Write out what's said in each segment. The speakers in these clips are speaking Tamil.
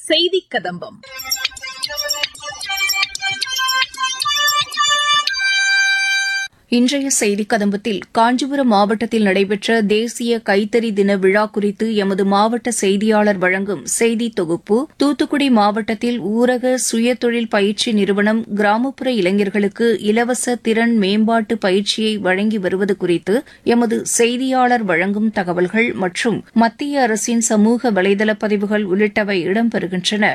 செய்தி கதம்பம் இன்றைய செய்திக் கதம்பத்தில் காஞ்சிபுரம் மாவட்டத்தில் நடைபெற்ற தேசிய கைத்தறி தின விழா குறித்து எமது மாவட்ட செய்தியாளர் வழங்கும் செய்தி தொகுப்பு தூத்துக்குடி மாவட்டத்தில் ஊரக சுயதொழில் பயிற்சி நிறுவனம் கிராமப்புற இளைஞர்களுக்கு இலவச திறன் மேம்பாட்டு பயிற்சியை வழங்கி வருவது குறித்து எமது செய்தியாளர் வழங்கும் தகவல்கள் மற்றும் மத்திய அரசின் சமூக வலைதள பதிவுகள் உள்ளிட்டவை இடம்பெறுகின்றன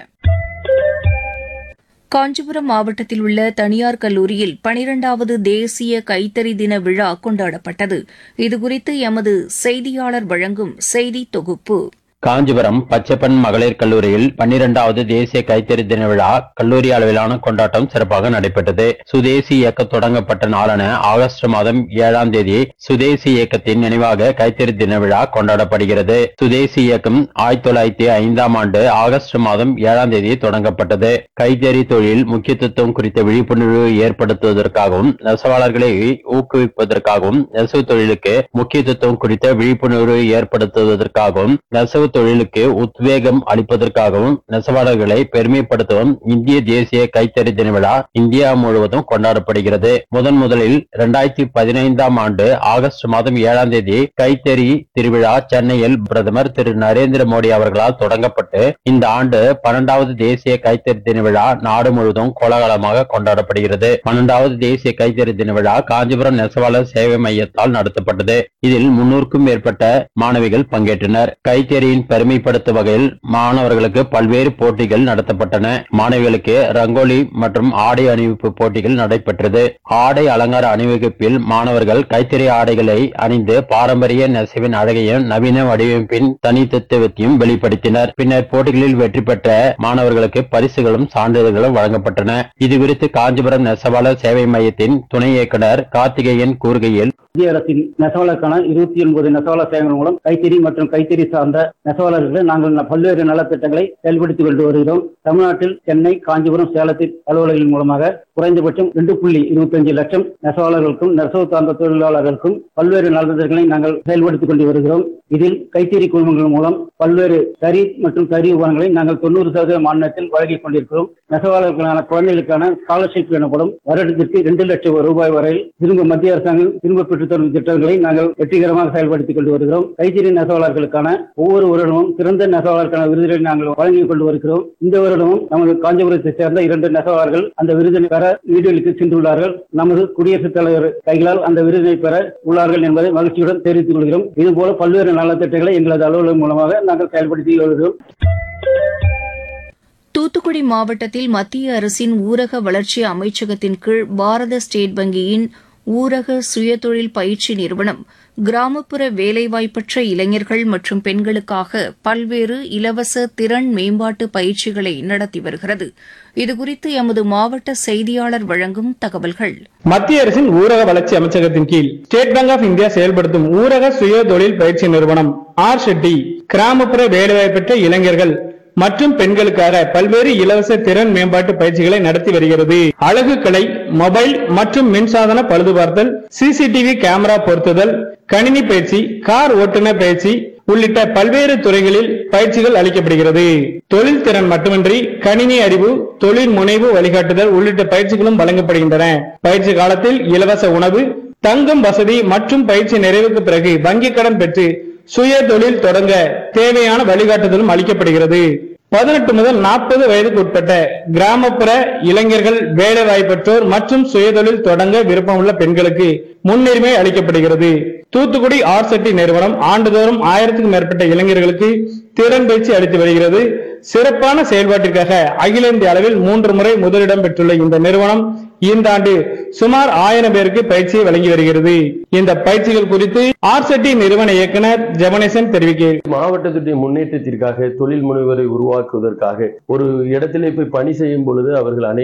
காஞ்சிபுரம் மாவட்டத்தில் உள்ள தனியார் கல்லூரியில் பனிரெண்டாவது தேசிய கைத்தறி தின விழா கொண்டாடப்பட்டது இதுகுறித்து எமது செய்தியாளர் வழங்கும் செய்தி தொகுப்பு காஞ்சிபுரம் பச்சப்பன் மகளிர் கல்லூரியில் பன்னிரெண்டாவது தேசிய கைத்தறி தின விழா கல்லூரி அளவிலான கொண்டாட்டம் சிறப்பாக நடைபெற்றது சுதேசி இயக்கம் தொடங்கப்பட்ட நாளான ஆகஸ்ட் மாதம் ஏழாம் தேதி சுதேசி இயக்கத்தின் நினைவாக கைத்தறி தின விழா கொண்டாடப்படுகிறது சுதேசி இயக்கம் ஆயிரத்தி தொள்ளாயிரத்தி ஐந்தாம் ஆண்டு ஆகஸ்ட் மாதம் ஏழாம் தேதி தொடங்கப்பட்டது கைத்தறி தொழில் முக்கியத்துவம் குறித்த விழிப்புணர்வு ஏற்படுத்துவதற்காகவும் நெசவாளர்களை ஊக்குவிப்பதற்காகவும் நெசவு தொழிலுக்கு முக்கியத்துவம் குறித்த விழிப்புணர்வு ஏற்படுத்துவதற்காகவும் நெசவு தொழிலுக்கு உத்வேகம் அளிப்பதற்காகவும் நெசவாளர்களை பெருமைப்படுத்தவும் இந்திய தேசிய கைத்தறி தின விழா இந்தியா முழுவதும் கொண்டாடப்படுகிறது முதன் முதலில் இரண்டாயிரத்தி பதினைந்தாம் ஆண்டு ஆகஸ்ட் மாதம் ஏழாம் தேதி கைத்தறி திருவிழா சென்னையில் பிரதமர் திரு நரேந்திர மோடி அவர்களால் தொடங்கப்பட்டு இந்த ஆண்டு பன்னெண்டாவது தேசிய கைத்தறி தின விழா நாடு முழுவதும் கோலாகலமாக கொண்டாடப்படுகிறது பன்னெண்டாவது தேசிய கைத்தறி தின விழா காஞ்சிபுரம் நெசவாளர் சேவை மையத்தால் நடத்தப்பட்டது இதில் முன்னூறுக்கும் மேற்பட்ட மாணவிகள் பங்கேற்றனர் கைத்தறியின் பெருமைப்படுத்தும் வகையில் மாணவர்களுக்கு பல்வேறு போட்டிகள் நடத்தப்பட்டன மாணவிகளுக்கு ரங்கோலி மற்றும் ஆடை அணிவிப்பு போட்டிகள் நடைபெற்றது ஆடை அலங்கார அணிவகுப்பில் மாணவர்கள் கைத்தறி ஆடைகளை அணிந்து பாரம்பரிய நெசவின் அழகையும் நவீன வடிவமைப்பின் தனித்தத்துவத்தையும் வெளிப்படுத்தினர் பின்னர் போட்டிகளில் வெற்றி பெற்ற மாணவர்களுக்கு பரிசுகளும் சான்றிதழ்களும் வழங்கப்பட்டன இது குறித்து காஞ்சிபுரம் நெசவாளர் சேவை மையத்தின் துணை இயக்குனர் கார்த்திகேயன் கூறுகையில் மத்திய அரசின் நெசவாளருக்கான இருபத்தி ஒன்பது நெசவாளர் சேவைகள் மூலம் கைத்தறி மற்றும் கைத்தறி சார்ந்த நெசவாளர்களுக்கு நாங்கள் ந- பல்வேறு நலத்திட்டங்களை செயல்படுத்தி கொண்டு வருகிறோம் தமிழ்நாட்டில் சென்னை காஞ்சிபுரம் சேலத்தில் அலுவலகங்கள் மூலமாக குறைந்தபட்சம் ரெண்டு புள்ளி இருபத்தஞ்சு லட்சம் நெசவாளர்களுக்கும் நெசவு சார்ந்த தொழிலாளர்களுக்கும் பல்வேறு நலத்திட்டங்களை நாங்கள் செயல்படுத்திக் கொண்டு வருகிறோம் இதில் கைத்தறி குழுமங்கள் மூலம் பல்வேறு கறி மற்றும் கறி உபகரணங்களை நாங்கள் தொண்ணூறு சதவீத மாநிலத்தில் வழங்கிக் கொண்டிருக்கிறோம் நெசவாளர்களுக்கான குழந்தைகளுக்கான ஸ்காலர்ஷிப் எனப்படும் வருடத்திற்கு இரண்டு லட்சம் ரூபாய் வரையில் திரும்ப மத்திய அரசாங்கம் திரும்ப பெற்றுத் தரும் திட்டங்களை நாங்கள் வெற்றிகரமாக செயல்படுத்திக் கொண்டு வருகிறோம் கைத்தறி நெசவாளர்களுக்கான ஒவ்வொரு வருடமும் சிறந்த நெசவாளருக்கான விருதுகளை நாங்கள் வழங்கிக் கொண்டு வருகிறோம் இந்த வருடமும் நமது காஞ்சிபுரத்தை சேர்ந்த இரண்டு நெசவாளர்கள் அந்த விருதினை பெற வீடுகளுக்கு சென்றுள்ளார்கள் நமது குடியரசுத் தலைவர் கைகளால் அந்த விருதினை பெற உள்ளார்கள் என்பதை மகிழ்ச்சியுடன் தெரிவித்துக் கொள்கிறோம் இதுபோல பல்வேறு நலத்திட்டங்களை எங்களது அலுவலகம் மூலமாக நாங்கள் செயல்படுத்தி வருகிறோம் தூத்துக்குடி மாவட்டத்தில் மத்திய அரசின் ஊரக வளர்ச்சி அமைச்சகத்தின் கீழ் பாரத ஸ்டேட் வங்கியின் ஊரக சுயதொழில் பயிற்சி நிறுவனம் கிராமப்புற வேலைவாய்ப்பற்ற இளைஞர்கள் மற்றும் பெண்களுக்காக பல்வேறு இலவச திறன் மேம்பாட்டு பயிற்சிகளை நடத்தி வருகிறது இதுகுறித்து எமது மாவட்ட செய்தியாளர் வழங்கும் தகவல்கள் மத்திய அரசின் ஊரக வளர்ச்சி அமைச்சகத்தின் கீழ் ஸ்டேட் பேங்க் ஆஃப் இந்தியா செயல்படுத்தும் ஊரக சுய தொழில் பயிற்சி நிறுவனம் ஆர் ஷெட்டி கிராமப்புற வேலைவாய்ப்பற்ற இளைஞர்கள் மற்றும் பெண்களுக்காக பல்வேறு இலவச திறன் மேம்பாட்டு பயிற்சிகளை நடத்தி வருகிறது அழகு கலை மொபைல் மற்றும் மின்சாதன பழுதுபார்த்தல் சிசிடிவி கேமரா பொருத்துதல் கணினி பயிற்சி கார் ஓட்டுநர் பயிற்சி உள்ளிட்ட பல்வேறு துறைகளில் பயிற்சிகள் அளிக்கப்படுகிறது தொழில் திறன் மட்டுமின்றி கணினி அறிவு தொழில் முனைவு வழிகாட்டுதல் உள்ளிட்ட பயிற்சிகளும் வழங்கப்படுகின்றன பயிற்சி காலத்தில் இலவச உணவு தங்கும் வசதி மற்றும் பயிற்சி நிறைவுக்கு பிறகு வங்கிக் கடன் பெற்று சுய தொழில் தொடங்க தேவையான வழிகாட்டுதலும் அளிக்கப்படுகிறது பதினெட்டு முதல் நாற்பது வயதுக்கு உட்பட்ட கிராமப்புற இளைஞர்கள் வேலை வாய்ப்பற்றோர் மற்றும் சுயதொழில் தொடங்க விருப்பமுள்ள பெண்களுக்கு முன்னுரிமை அளிக்கப்படுகிறது தூத்துக்குடி ஆர்செட்டி நிறுவனம் ஆண்டுதோறும் ஆயிரத்துக்கும் மேற்பட்ட இளைஞர்களுக்கு திறன் பயிற்சி அளித்து வருகிறது சிறப்பான செயல்பாட்டிற்காக அகில இந்திய அளவில் மூன்று முறை முதலிடம் பெற்றுள்ள இந்த நிறுவனம் இந்த ஆண்டு சுமார் ஆயிரம் பேருக்கு பயிற்சியை வழங்கி வருகிறது இந்த பயிற்சிகள் குறித்து ஆர்செட்டி நிறுவன இயக்குனர் ஜெபனேசன் தெரிவிக்கிறார் மாவட்டத்துடைய முன்னேற்றத்திற்காக தொழில் முனைவரை உருவாக்குவதற்காக ஒரு இடத்திலே போய் பணி செய்யும் பொழுது அவர்கள் அனை